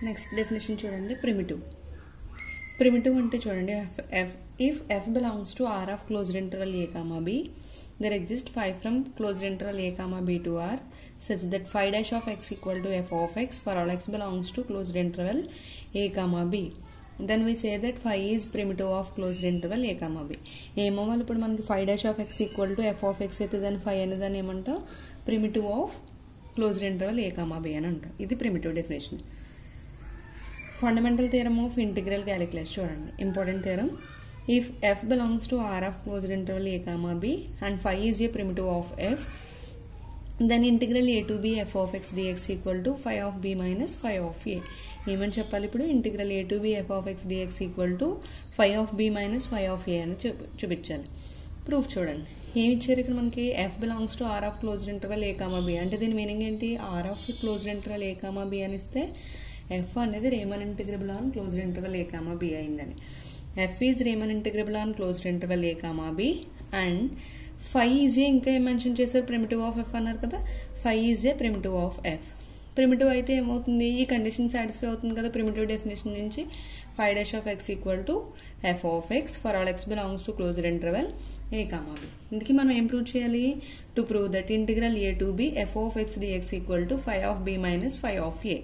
Next definition చూడండి primitive primitive అంటే చూడండి F F if F belongs to R of closed interval A comma B there exist phi from closed interval A comma B to R such that phi dash of x equal to f of x for all x belongs to closed interval a comma b then we say that phi is primitive of closed interval a comma b ఏమవ్వాలి ఇప్పుడు మనకి phi dash of X equal to F of X అయితే దాని phi అనే దాన్ని ఏమంటాం primitive of closed interval A comma B అని అంటాం ఇది primitive definition fundamental theorem of integral calculus చూడండి important theorem if F belongs to R of closed interval A comma B and phi is a primitive of F then integral A to B F of X dx equal to phi of B minus phi of A ఏమని చెప్పాలి ఇప్పుడు integral A to B F of X dx equal to phi of B minus phi of A అని చూపి చూపించాలి proof చూడండి ఏమి ఇచ్చారు ఇక్కడ మనకి F belongs to R of closed interval A comma B అంటే దీని మీనింగ్ ఏంటి R of closed interval A comma B అని ఇస్తే ఎఫ్ అనేది Riemann integrable on closed interval A comma B అయిందని F is రేమన్ integrable on closed interval A comma B and phi is a ఇంకా ఏం mention చేశారు primitive of F అన్నారు కదా phi is a primitive of F primitive అయితే ఏమవుతుంది ఈ condition satisfy అవుతుంది కదా ప్రిమిటివ్ డెఫినేషన్ నుంచి phi dash of X equal to F of X for all X belongs to closed interval A comma B ఇందుకే మనం ఏం ప్రూవ్ చేయాలి to prove that integral A to B F of X dx equal to phi of B minus phi of A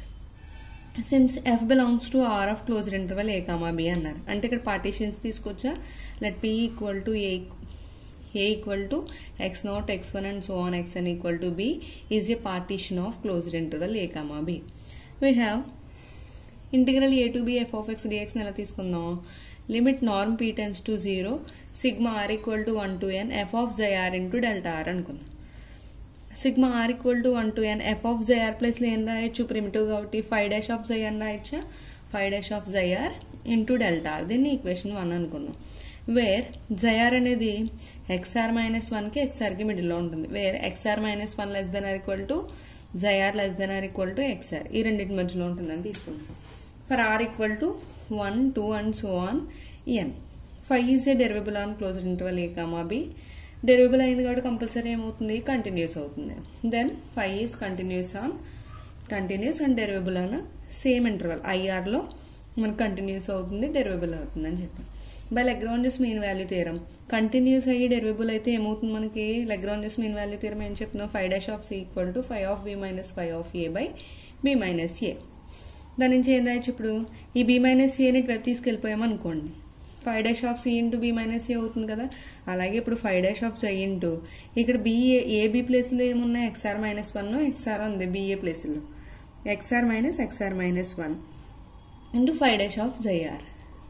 since F belongs to R of closed interval A comma B అన్నారు అంటే ఇక్కడ partitions తీసుకొచ్చా let P equal to A a equal to x naught x1 and so on xn equal to b is a partition of closed interval a comma b we have integral a to b f of x dx నెల తీసుకుందాం limit norm p tends to zero sigma are equal to one to N F of xi R into delta R అనుకుందాం sigma are equal to one to N F of xi R plus ఏం రాయొచ్చు primitive కాబట్టి phi dash of xi అని రాయొచ్చా phi dash of xi R into delta R దీన్ని equation one అనుకుందాం where xi R అనేది X R minus వన్కి ఎక్స్ఆర్కి మిడిల్లో ఉంటుంది where XR minus one less than or equal to xi R less than or equal to X R ఈ రెండింటి మధ్యలో ఉంటుందని తీసుకుంటాం for R equal to one two and so on N phi is a derivable on close interval A comma B derivable అయింది కాబట్టి compulsory ఏమవుతుంది continuous అవుతుంది then phi is continuous on continuous and derivable on same interval ఐఆర్లో మనకు continuous అవుతుంది derivable అవుతుంది అని చెప్పాం బై లెగ్రాంజెస్ మీన్ వాల్యూ తీరం కంటిన్యూస్ అయ్యి డెరివబుల్ అయితే ఏమవుతుంది మనకి లెగ్రాంజెస్ మీన్ వాల్యూ తీరం ఏం చెప్తున్నాం phi dash of C equal to phi of B minus phi of A by B minus A దాని నుంచి ఏం రాయొచ్చు ఇప్పుడు ఈ బి మైనస్ ఏని ఇటువైపు తీసుకెళ్ళిపోయాం అనుకోండి phi dash of C into B minus A అవుతుంది కదా అలాగే ఇప్పుడు phi dash of xi into ఇక్కడ బిఏ ఏ బి ప్లేస్లో ఏమున్నాయి ఎక్స్ఆర్ మైనస్ వన్ ఎక్స్ఆర్ ఉంది బిఏ ప్లేస్లో X R minus X R minus one into phi dash of xi R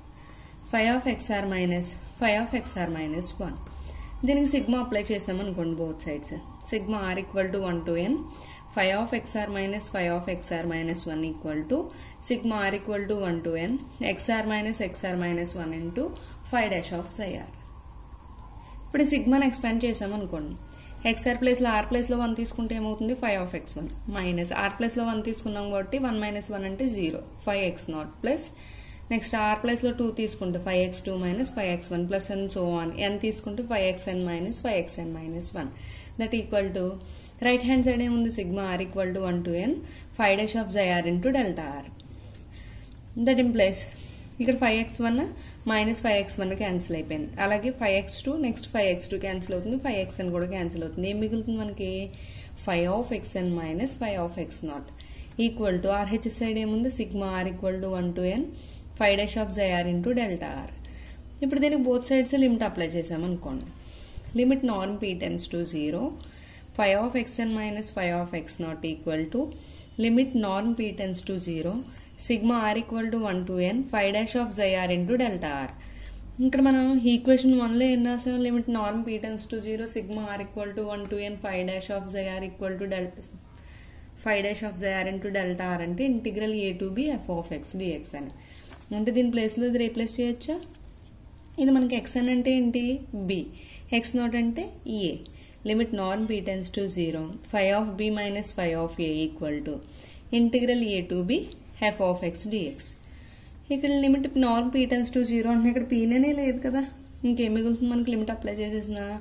phi of X R minus phi of X R minus one దీనికి sigma apply చేసామనుకోండి both sides sigma are equal to one to N phi of X R minus phi of X R minus one equal to sigma are equal to one to N X R minus X R minus one into phi dash of xi R ఇప్పుడు సిగ్మాని expand చేసామనుకోండి X R ప్లేస్లో R ప్లేస్లో one తీసుకుంటే ఏమవుతుంది phi of X one minus R ప్లేస్లో one తీసుకున్నాం కాబట్టి వన్ మైనస్ వన్ అంటే zero phi X naught plus next R ప్లస్లో టూ తీసుకుంటే phi X two minus phi X one plus N so one N తీసుకుంటే phi X N minus phi X N minus one that equal to right hand side ఏముంది sigma are equal to one to N phi dash of xi R into delta R that implies ఇక్కడ phi X one minus phi X one cancel అయిపోయింది అలాగే phi X two next phi X two cancel అవుతుంది phi X N కూడా cancel అవుతుంది ఏం మిగులుతుంది మనకి phi of X N minus phi of X naught equal to R H side ఏముంది sigma are equal to one to N phi dash of xi R into delta R ఇప్పుడు దీనికి both sides limit apply చేసామనుకోండి limit norm P tends to zero phi of X N minus phi of X naught equal to limit norm P tends to zero sigma are equal to one to N phi dash of xi R into delta R ఇక్కడ మనం equation వన్లో ఏం రాసాం limit norm P tends to zero sigma are equal to one to N phi dash of xi R equal to delta phi dash of xi R into delta R అంటే integral A to B F of X dx అని అంటే దీని ప్లేస్లో ఇది replace చేయొచ్చా ఇది మనకి X అని అంటే ఏంటి బి ఎక్స్ నాట్ అంటే A limit norm B tends to zero phi of B minus phi of A equal to integral A to B F of X dx ఇక్కడ limit norm P tends to zero అంటే ఇక్కడ పీనే లేదు కదా ఇంకేం మిగులుతుంది మనకి లిమిట్ అప్లై చేసేసిన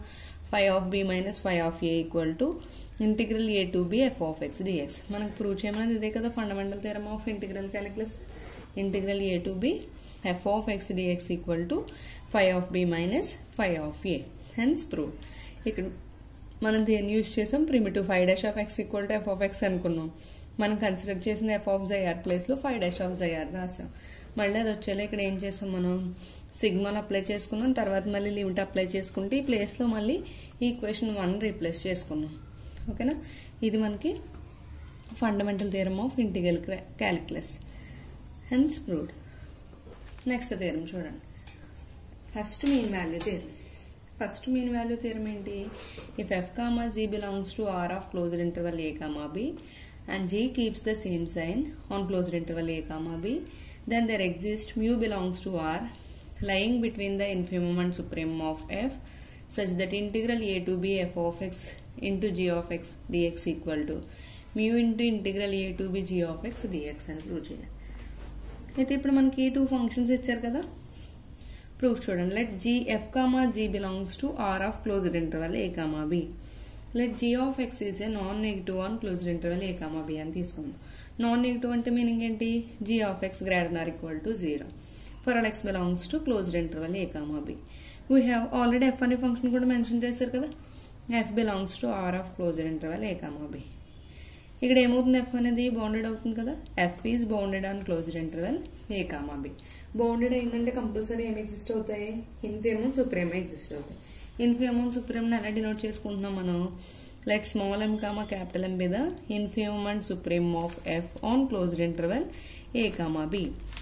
phi of B minus phi of A equal to integral A to B F of X dx మనకు ప్రూవ్ చేయమన్నది ఇదే కదా fundamental theorem of integral calculus integral A to B F of X dx equal to phi of B minus phi of A hence prove ఇక్కడ మనం దేన్ని use చేసాం primitive phi dash of X equal to F of X అనుకున్నాం మనం consider చేసిన F of జైఆర్ ప్లేస్లో five dash of జైఆర్ రాసాం మళ్ళీ అది వచ్చేలా ఇక్కడ ఏం చేసాం మనం సిగ్మాల్ అప్లై చేసుకున్నాం తర్వాత మళ్ళీ లిమిట్ అప్లై చేసుకుంటే ఈ ప్లేస్లో మళ్ళీ ఈక్వేషన్ వన్ రీప్లేస్ చేసుకున్నాం ఓకేనా ఇది మనకి fundamental theorem of integral calculus hence proved next theorem చూడండి first mean value theorem first mean value theorem ఏంటి if F comma G belongs to R of closed interval A comma B and G keeps the same sign on closed interval A comma B then there exists mu belongs to R lying between the infimum and supremum of f such that integral a to b f of x into g of x dx equal to mu into integral a to b g of x dx అని prove చేయాలి అయితే ఇప్పుడు మనకి two functions ఇచ్చారు కదా proof చూడండి let g f comma G belongs to R of closed interval A comma b let g of x is a non negative on closed interval A comma B అని తీసుకుందాం non negative అంటే meaning ఏంటి g of x greater or equal to zero for all X belongs to closed interval A comma b we have already f అనే function కూడా mention చేశారు కదా f belongs to R of closed interval A comma b ఇక్కడ ఏమవుతుంది f అనేది bounded అవుతుంది కదా f is bounded on closed interval A comma b bounded అయిందంటే కంపల్సరీ ఏం ఎగ్జిస్ట్ అవుతాయి ఇన్ఫేమం సుప్రీం ఎగ్జిస్ట్ అవుతాయి ఇన్ఫేమం సుప్రీంని ఎలా డినోట్ చేసుకుంటున్నాం మనం let small m comma capital M be the infimum and supremum of f on closed interval a comma b.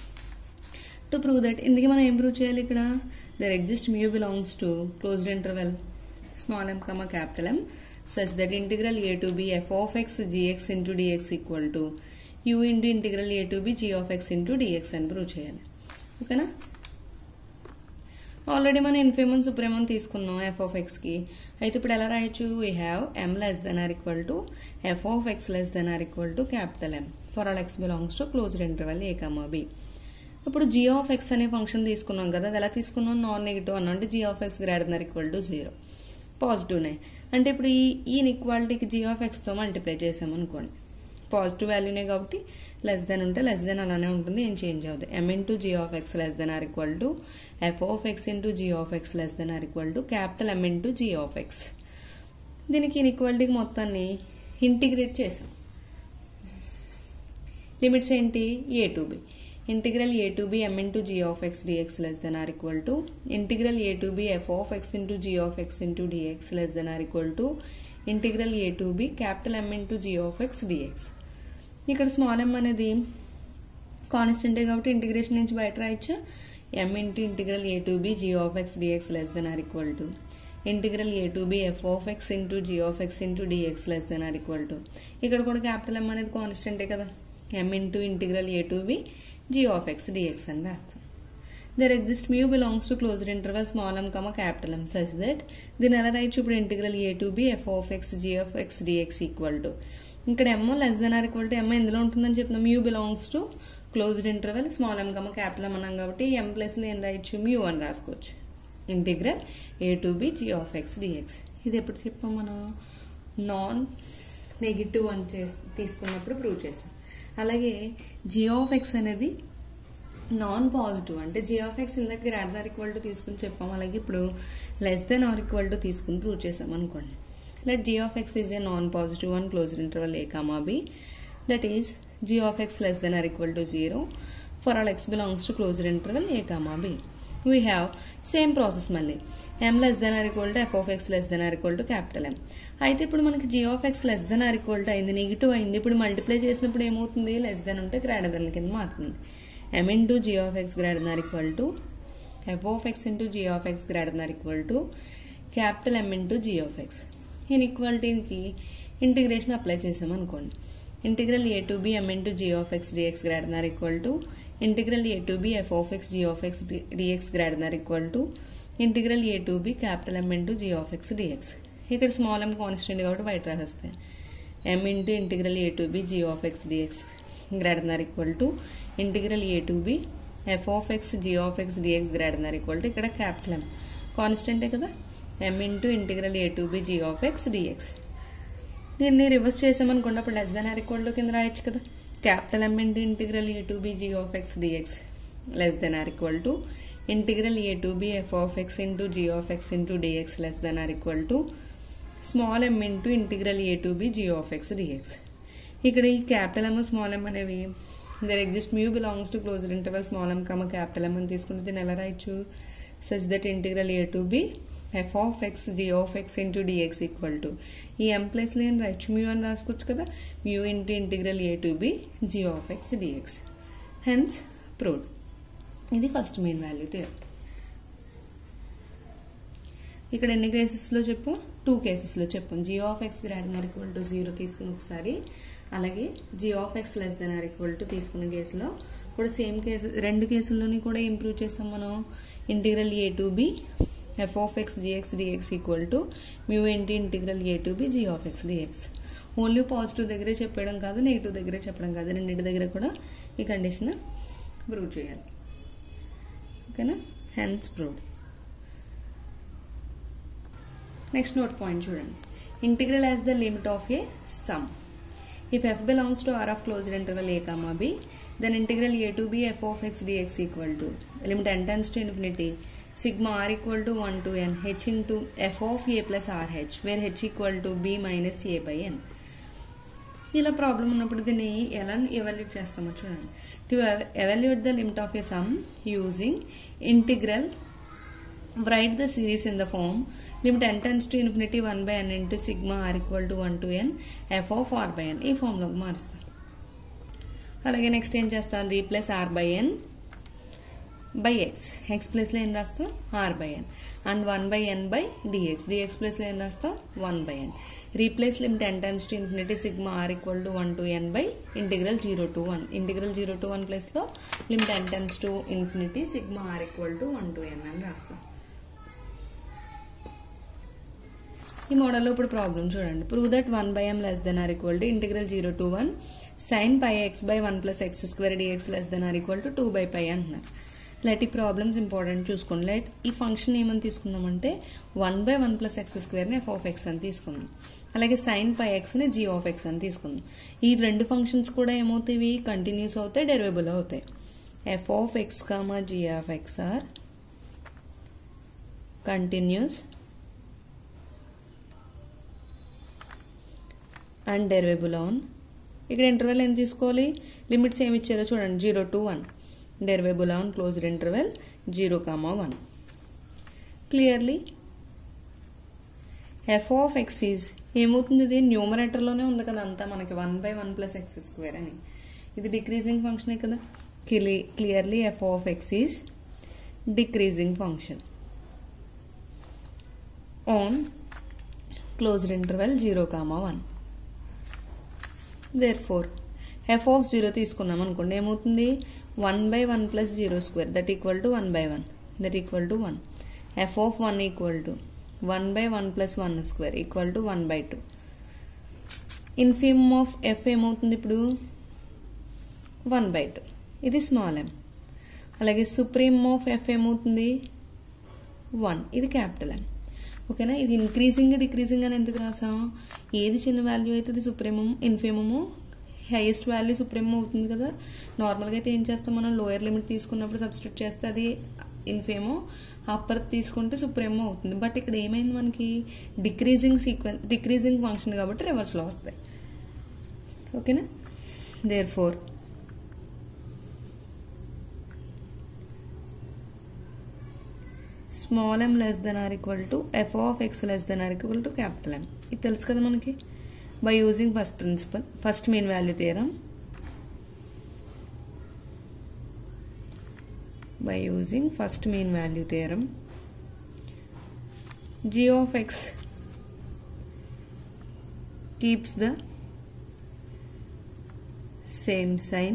To prove that, ఇందుకే మనం ఏం ప్రూవ్ చేయాలి ఇక్కడ there exist mu belongs to closed interval small m comma capital M such that integral A to B F of x g x into d x equal to mu into integral A to b g of x into d x అని prove చేయాలి ఓకేనా already మనం ఇన్ఫేమన్ సుప్రీమన్ తీసుకున్నాం F of X కి అయితే ఇప్పుడు ఎలా రాయొచ్చు we have m less than or equal to F of x less than or equal to capital M for all X belongs to closed interval a comma b ఇప్పుడు g of x అనే function తీసుకున్నాం కదా అది ఎలా తీసుకున్నాం non negative అన్న అంటే g of x greater than equal to zero పాజిటివ్నే అంటే ఇప్పుడు ఈ ఈ ఈక్వాలిటీకి జీ ఆఫ్ ఎక్స్తో మల్టిప్లై చేసామనుకోండి పాజిటివ్ వాల్యూనే కాబట్టి లెస్ దెన్ ఉంటే లెస్ దెన్ అలానే ఉంటుంది ఏం చేంజ్ అవుతుంది m into g of x less than or equal to F of x into g of x less than or equal to capital M into g of x దీనికి ఇన్ఈక్వాలిటీకి మొత్తాన్ని integrate చేసాం limits ఏంటి a to b integral A to b m into g of X dx less than or equal to integral A to B F of x into g of x into dx less than or equal to integral A to b capital M into g of X dx ఇక్కడ small m అనేది కాన్స్టెంటే కాబట్టి integration నుంచి బయట రాయొచ్చా m into integral A to b g of X dx less than or equal to integral A to B F of x into g of x into dx less than or equal to ఇక్కడ కూడా capital M అనేది కాన్స్టెంటే కదా m into integral A to b g of X dx అని రాస్తాం there exist mu belongs to closed interval small m comma capital M such that దీని ఎలా write ఇప్పుడు integral A to B F of x g of X dx equal to ఇక్కడ m less than or equal to m ఎందులో ఉంటుందని చెప్తున్నాం mu belongs to closed interval small m comma capital M అన్నాం కాబట్టి m plus నేను రాయొచ్చు mu అని రాసుకోవచ్చు integral A to b g of X d x ఇది ఎప్పుడు చెప్పాం మనం నాన్ నెగిటివ్ అని చేసి తీసుకున్నప్పుడు ప్రూవ్ చేసాం అలాగే జీ ఆఫ్ ఎక్స్ అనేది నాన్ పాజిటివ్ అంటే జీ ఆఫ్ ఎక్స్ ఇందాక గ్రాడ్ ఆర్ ఈక్వల్ టు తీసుకుని చెప్పాం అలాగే ఇప్పుడు less than or equal to తీసుకుని ప్రూవ్ చేసాం అనుకోండి let g of x is a non-positive one closed interval a comma b that is g of x less than or equal to 0 for all x belongs to closed interval a comma b we have same process మళ్ళీ m less than or equal to f of x less than or equal to capital M అయితే ఇప్పుడు మనకి g of x less than or equal to అయింది negative అయింది ఇప్పుడు multiply చేసినప్పుడు ఏమవుతుంది less than ఉంటే గ్రేటర్ దెన్ కింద మారుతుంది m into g of x greater than equal to f of x into g of x greater than equal to capital m into g of x ఇన్ఈక్వాలిటీకి integration apply చేసాం అనుకోండి integral A to b m into g of X d x greater than equal to integral A to B F of x g of X d x greater than equal to integral A to b capital M into g of X dx ఇక్కడ small m constant కాబట్టి బయట రాసేస్తాయి m into integral A to b g of X d x greater than equal to integral A to B F of x g of X d x greater than equal to ఇక్కడ capital M కాన్స్టెంటే కదా m into integral A to b g of X d x దీన్ని reverse చేసామనుకోండి అప్పుడు less than or equal to కింద రాయొచ్చు కదా capital M into integral A to b g of X dx less than or equal to integral A to B F of x into g of x into dx less than or equal to small m into integral A to b g of X dx ఇక్కడ ఈ capital M small m అనేవి there exist mu belongs to closed interval small m comma capital M అని తీసుకుంటే దీన్ని ఎలా రాయొచ్చు such that integral A to B F of x g of x into d x equal to ఈ m ప్లేస్లో ఏం రాయొచ్చు మ్యూ అని రాసుకోవచ్చు కదా mu into integral A to b g of X d x hence proved ఇది ఫస్ట్ మెయిన్ వాల్యూ థియర్ ఇక్కడ ఎన్ని కేసెస్లో చెప్పు టూ కేసెస్లో చెప్పు g of x greater or equal to zero తీసుకుని ఒకసారి అలాగే g of x less than or equal to తీసుకున్న కేసులో కూడా సేమ్ కేసు రెండు కేసుల్లోని కూడా ఇంప్రూవ్ చేసాం మనం integral A to B F of x g x d x equal to mu into integral A to b g of X d x only positive దగ్గరే చెప్పడం కాదు నెగిటివ్ దగ్గరే చెప్పడం కాదు రెండింటి దగ్గర కూడా ఈ కండిషన్ ప్రూవ్ చేయాలి ఓకేనా hence proved next note point చూడండి integral as the limit of a sum if F belongs to R of closed interval A comma b then integral A to B F of X dx equal to limit n tends to infinity sigma r equal to 1 to n h into f of a plus rh where h equal to b minus a by n ఇలా problem ఉన్నప్పుడు దీన్ని ఎలా evaluate చేస్తామో చూడండి to evaluate the limit of a sum using integral write the series in the form limit n tends to infinity 1 by n into sigma r equal to 1 to n f of r by n ఈ ఫామ్లోకి మారుస్తాం అలాగే next ఏం చేస్తాం replace r by n by x x ప్లేస్లో ఏం రాస్తాం r by n and one by n by d x d x ప్లేస్లో ఏం రాస్తాం one by n replace limit n tends to infinity sigma are equal to one to n by integral zero to one integral zero to one ప్లేస్లో limit n tends to infinity sigma are equal to one to n అని రాస్తాం ఈ మోడల్లో ఇప్పుడు problem చూడండి prove that one by m less than or equal to integral zero to one sine pi x by one plus x square dx less than or equal to two by pi అంటున్నారు లైట్ ఈ problems important చూసుకోండి లైట్ ఈ function ఏమని తీసుకుందామంటే one by one plus x స్క్వేర్ని f of x అని తీసుకుందాం అలాగే సైన్ పై ఎక్స్ని జీ ఆఫ్ ఎక్స్ అని తీసుకుందాం ఈ రెండు ఫంక్షన్స్ కూడా ఏమవుతాయి కంటిన్యూస్ అవుతాయి డెరివేబుల్ అవుతాయి f of x comma g of x are continuous and derivable on ఇక్కడ ఇంటర్వెల్ ఏం తీసుకోవాలి లిమిట్స్ ఏమి ఇచ్చారో చూడండి zero to one derivable on closed interval zero comma one clearly f of x is ఏమవుతుంది ఇది న్యూమరేటర్లోనే ఉంది కదా అంతా మనకి one by one plus x square అని ఇది డిక్రీజింగ్ ఫంక్షనే కదా clearly f of x is decreasing function on closed interval zero comma one there therefore f of zero తీసుకున్నాం అనుకోండి ఏమవుతుంది one by one plus zero square that equal to one by one that equal to one f of one equal to one by one plus one square equal to one by two infimum of f ఏమవుతుంది ఇప్పుడు one by two ఇది small m అలాగే supremum of f ఏమవుతుంది one ఇది capital M ఓకేనా ఇది increasing decreasing అని ఎందుకు రాసాం ఏది చిన్న వాల్యూ అవుతుంది supremum infimum highest value supremum అవుతుంది కదా నార్మల్గా అయితే ఏం చేస్తాం మనం లోయర్ లిమిట్ తీసుకున్నప్పుడు సబ్స్టిట్యూట్ చేస్తే అది ఇన్ఫేమో అప్పర్ తీసుకుంటే సుప్రీమో అవుతుంది బట్ ఇక్కడ ఏమైంది మనకి డిక్రీజింగ్ సీక్వెన్స్ డిక్రీజింగ్ ఫంక్షన్ కాబట్టి రివర్స్లో వస్తాయి ఓకేనా therefore small m less than or equal to F of x less than or equal to capital M ఇది తెలుసు కదా మనకి by using first principle first mean value theorem by using first mean value theorem g of x keeps the same sign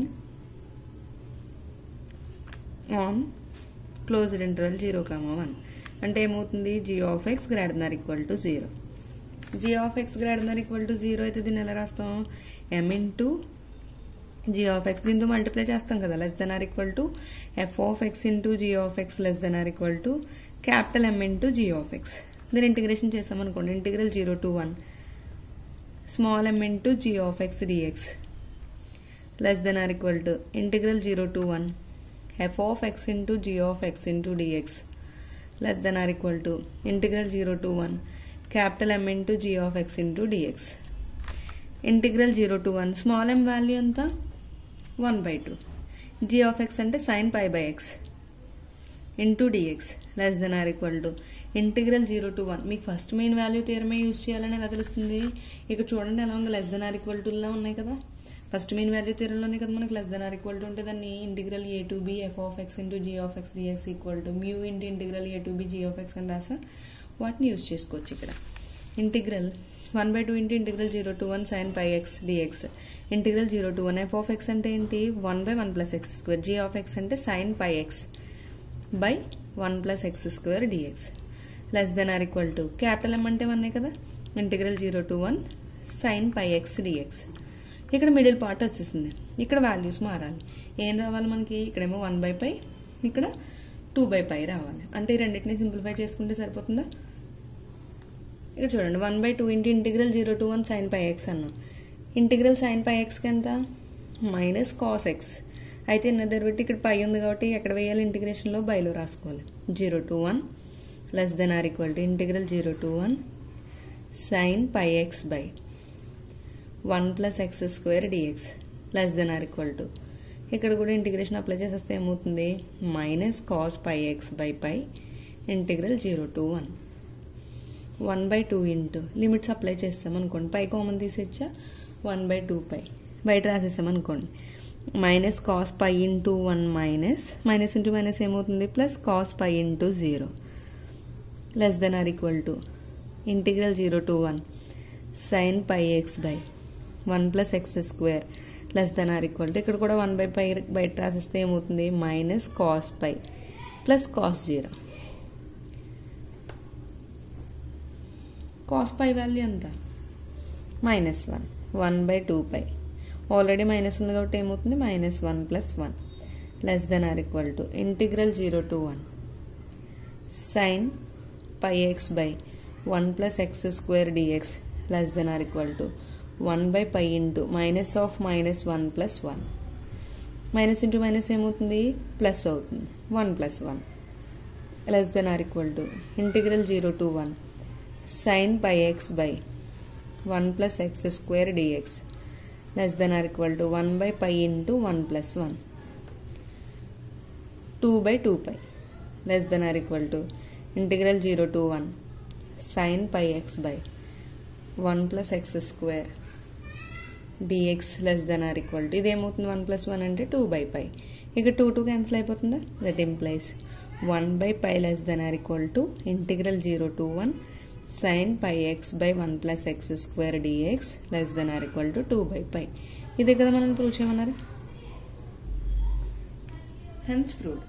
on closed interval zero comma one అంటే ఏమవుతుంది g of x greater than equal to zero g of x greater than equal to zero అయితే దీన్ని ఎలా రాస్తాం m into g of x దీంతో multiply చేస్తాం కదా less than or equal to F of x into g of x less than or equal to capital M into g of x దీని integration చేసామనుకోండి integral zero to one small m into g of X dx less than or equal to integral zero to one f of x into g of x into dx less than or equal to integral zero to one capital M into g of x into dx integral zero to one small m value ఎంత one by two g of x అంటే sine pi by x into dx less than or equal to integral zero to one మీకు first mean value థియరమే use చేయాలని ఎలా తెలుస్తుంది ఇక్కడ చూడండి ఎలా ఉంది లెస్ దెన్ ఆర్ ఈక్వల్ టులా ఉన్నాయి కదా ఫస్ట్ మెయిన్ వాల్యూ థియరంలోనే కదా మనకి less than or equal to ఉంటే దాన్ని integral A to B F of x into g of X dx equal to mu into integral A to b g of x అని రాసా వాటిని use చేసుకోవచ్చు ఇక్కడ integral one by two into integral zero to one sine pi x dx integral zero to one f of x అంటే ఏంటి one by one plus x square g of x అంటే sine pi x by one plus x square dx less than or equal to capital M అంటే వన్నే కదా integral zero to one sine pi x dx ఇక్కడ middle part వచ్చేసింది ఇక్కడ values మారాలి ఏం రావాలి మనకి ఇక్కడేమో వన్ బై పై ఇక్కడ టూ బై పై రావాలి అంటే ఈ రెండింటిని సింప్లిఫై చేసుకుంటే సరిపోతుందా ఇక్కడ చూడండి one by two into integral zero to one sine pi x అన్నాం ఇంటిగ్రల్ సైన్ పై ఎక్స్కి ఎంత మైనస్ కాస్ ఎక్స్ అయితే ఇన్న డెరివేటివ్ ఇక్కడ పై ఉంది కాబట్టి ఎక్కడ వేయాలి ఇంటిగ్రేషన్లో బైలో రాసుకోవాలి zero to one less than or equal to integral zero to one sine pi x by one plus x square dx less than or equal to ఇక్కడ కూడా ఇంటిగ్రేషన్ అప్లై చేసేస్తే ఏమవుతుంది minus cos pi x by pi integral zero to one one by two into limits apply చేస్తాం అనుకోండి pi common తీసేచ్చా one by two pi బయట రాసేసాం అనుకోండి minus cos pi into one minus minus into minus ఏమవుతుంది plus cos pi into zero less than or equal to integral zero to one sine pi x by one plus x square less than or equal to ఇక్కడ కూడా one by pi బయట రాసిస్తే ఏమవుతుంది minus cos pi plus cos zero cos pi value ఎంత minus one one by two pi already minus ఉంది కాబట్టి ఏమవుతుంది minus one plus one less than or equal to integral zero to one sine pi x by one plus x square dx less than or equal to one by pi into minus of minus one plus one minus into minus ఏమవుతుంది plus అవుతుంది one plus one less than or equal to integral zero to one sine pi x by one plus x square dx less than or equal to one by pi into one plus one two by two pi less than or equal to integral zero to one sine pi x by one plus x square dx less than or equal to ఇదేమవుతుంది one plus one అంటే two by pi ఇక two two cancel అయిపోతుందా that implies one by pi less than or equal to integral zero to one sine pi x by one plus x square dx less than or equal to two by pi ఇదే కదా మనం prove చేయమన్నారు hence proved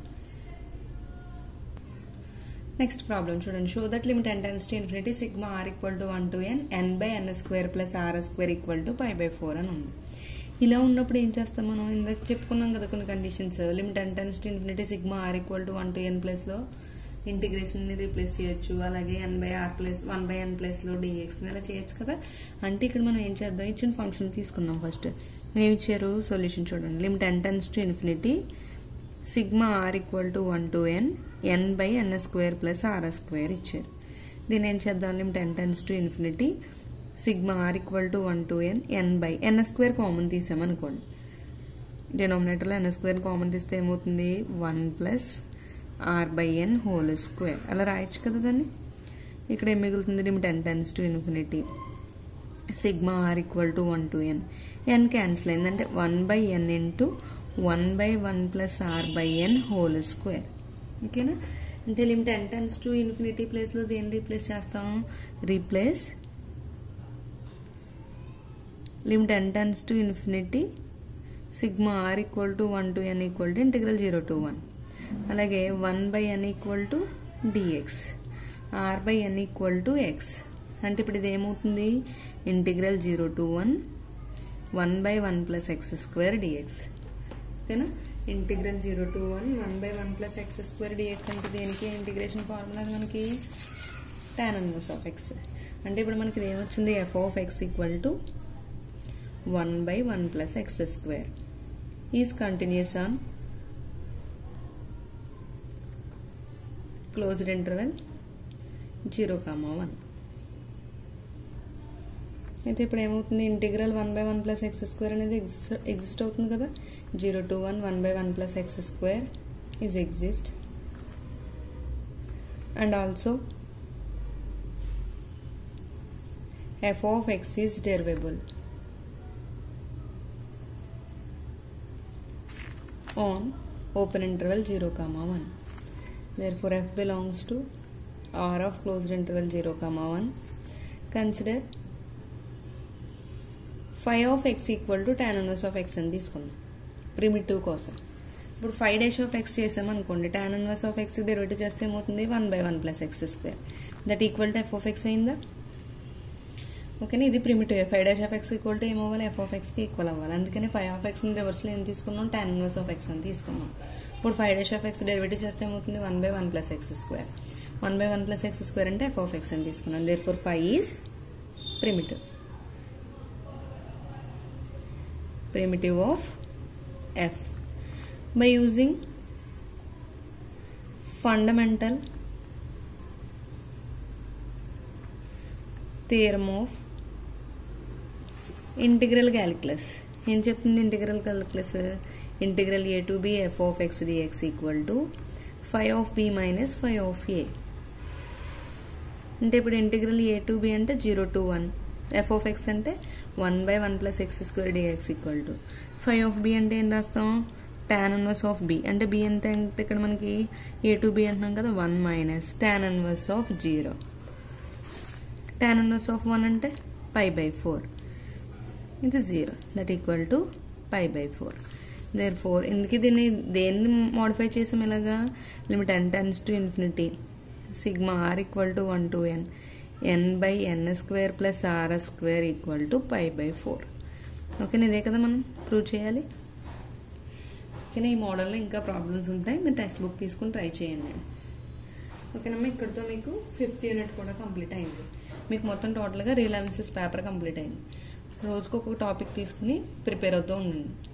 next problem చూడండి show that limit n tends to infinity sigma are equal to one to n n by n square plus r square equal to pi by four అని ఉంది ఇలా ఉన్నప్పుడు ఏం చేస్తాం మనం ఇందాక చెప్పుకున్నాం కదా కొన్ని conditions limit n tends to infinity sigma are equal to one to n ప్లస్లో ఇంటిగ్రేషన్ని రీప్లేస్ చేయొచ్చు అలాగే n by r plus one by n ప్లస్లో డిఎక్స్ని అలా చేయొచ్చు కదా అంటే ఇక్కడ మనం ఏం చేద్దాం ఇచ్చిన ఫంక్షన్ తీసుకుందాం ఫస్ట్ ఏమి ఇచ్చారు సొల్యూషన్ చూడండి limit n tends to infinity sigma are equal to one to n n by n square plus r square ఇచ్చారు దీని ఏం చేద్దాం limit n tends to infinity sigma are equal to one to n n by n square common తీసామనుకోండి డినామినేటర్లో n square common తీస్తే ఏమవుతుంది one plus r by n whole square అలా రాయొచ్చు కదా దాన్ని ఇక్కడ ఏం మిగులుతుంది limit n tends to infinity sigma are equal to one to n n cancel అయిందంటే one by n into one by one plus r by n whole square ఓకేనా అంటే limit n tends to infinity ప్లేస్లో దేన్ని replace చేస్తాం replace limit n tends to infinity sigma are equal to one to n equal to integral zero to one అలాగే one by n equal to dx r by n equal to x అంటే ఇప్పుడు ఇది ఏమవుతుంది integral zero to one one by one plus x square dx ఓకేనా integral zero to one one by one plus x square dx అంటే దేనికి integration formula మనకి tan inverse of x అంటే ఇప్పుడు మనకి ఇది ఏమొచ్చింది f of X equal to one by one plus x square is continuous on closed interval zero comma one అయితే ఇప్పుడు ఏమవుతుంది integral one by one plus x square అనేది ఎగ్జిస్ట్ ఎగ్జిస్ట్ అవుతుంది కదా zero to one one by one plus x square is exist and also f of x is derivable on open interval 0 comma 1 therefore f belongs to r of closed interval 0 comma 1 consider phi of x equal to tan inverse of x అని తీసుకుందాం primitive కోసం ఇప్పుడు phi dash of x చేసామనుకోండి tan inverse of x derivative చేస్తే ఏమవుతుంది one by one plus x square that equal to F of x అయిందా ఓకేనా ఇది primitive phi dash of X equal to ఏమవ్వాలి ఎఫ్ ఆఫ్ ఎక్స్కి ఈక్వల్ అవ్వాలి అందుకని ఫైవ్ ఆఫ్ ఎక్స్ని రివర్స్లో ఏం తీసుకున్నాం టెన్ ఇన్వర్స్ ఆఫ్ ఎక్స్ అని తీసుకున్నాం ఇప్పుడు phi dash of x derivative చేస్తే ఏమవుతుంది one by one plus x square one by one plus x square అంటే ఎఫ్ ఆఫ్ ఎక్స్ అని తీసుకున్నాం therefore phi is primitive primitive of f by using fundamental theorem of integral calculus ఏం చెప్తుంది integral calculus integral A to B F of X dx equal to phi of B minus phi of a అంటే ఇప్పుడు integral A to B అంటే zero to one f of x అంటే one by one plus x square dx equal to phi of b అంటే ఏం రాస్తాం tan inverse of b అంటే b ఎంత అంటే ఇక్కడ మనకి ఏ టు బి అంటున్నాం కదా one minus tan inverse of zero tan inverse of one అంటే పై బై ఫోర్ ఇది zero that equal to pi by four therefore ఎందుకు దీన్ని దేన్ని మోడిఫై చేసాం ఇలాగా limit n tends to infinity sigma are equal to one to n n by n square plus r square equal to pi by four ఓకేనా ఇదే కదా మనం prove చేయాలి ఓకేనా ఈ మోడల్లో ఇంకా ప్రాబ్లమ్స్ ఉంటాయి మీరు టెక్స్ట్ బుక్ తీసుకుని ట్రై చేయండి ఓకేనమ్మా ఇక్కడితో మీకు ఫిఫ్త్ యూనిట్ కూడా కంప్లీట్ అయింది మీకు మొత్తం టోటల్గా రీల్ అనాలిసిస్ పేపర్ కంప్లీట్ అయింది రోజుకు ఒక టాపిక్ తీసుకుని ప్రిపేర్ అవుతూ ఉండండి